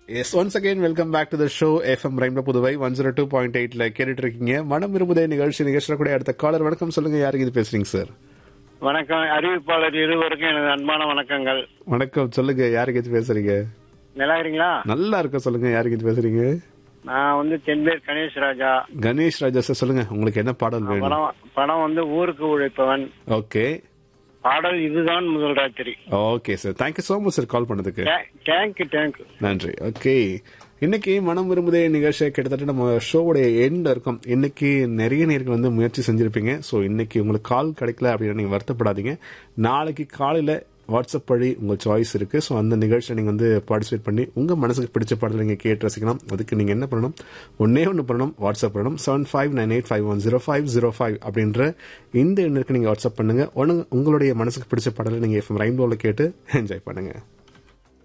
S once again welcome back to the show FM rainbow Puduvai one zero two point எயிட்ல கேட்டுட்டு இருக்கீங்க மனம் விரும்புதே நிகழ்ச்சி நிகழ்ச்சியில் கூட அடுத்த காலர் வணக்கம் சொல்லுங்க யாருக்கு இது பேசுறீங்க சார் வணக்கம் அறிவிப்பாளர் இருவருக்கும் எனது அன்பான வணக்கங்கள் வணக்கம் சொல்லுங்க யாருக்கு இது பேசுறீங்க நல்லா இருக்கீங்களா நல்லா இருக்க சொல்லுங்க யாருக்கு இது பேசுறீங்க நான் வந்து தென்பேர் கணேஷ் ராஜா கணேஷ் ராஜா சார் சொல்லுங்க உங்களுக்கு என்ன பாடல் வேணும் படம் படம் வந்து ஊருக்கு உழைப்பவன் ஓகே பாடல் இதுதான் முதல் ராத்திரி okay sir thank you so much sir call பண்ணதுக்கு தேங்க்யூ தேங்க்யூ நன்றி ஓகே இன்னைக்கு மனம் விரும்புதே நிகழ்ச்சியை கிட்டத்தட்ட நம்ம ஷோவுடைய எண்ட் இருக்கும் இன்னைக்கு நிறைய நேர்கள் வந்து முயற்சி செஞ்சிருப்பீங்க ஸோ இன்னைக்கு உங்களுக்கு கால் கிடைக்கல அப்படின்னு நீங்க வருத்தப்படாதீங்க நாளைக்கு காலையில வாட்ஸ்அப் வழி உங்க சாய்ஸ் இருக்கு ஸோ அந்த நிகழ்ச்சியில் நீங்க வந்து பார்ட்டிசிபேட் பண்ணி உங்க மனசுக்கு பிடிச்ச பாடலை நீங்க கேட்டு ரசிக்கலாம் அதுக்கு நீங்க என்ன பண்ணணும் ஒன்னே ஒன்று பண்ணணும் வாட்ஸ்அப் பண்ணணும் seven five nine eight five one zero five zero five அப்படின்ற இந்த எண்ணிற்கு நீங்க வாட்ஸ்அப் பண்ணுங்க உனக்கு- உங்களுடைய மனசுக்கு பிடிச்ச பாடலை நீங்க எஃப்எம் ரெயின்போவில் கேட்டு என்ஜாய் பண்ணுங்க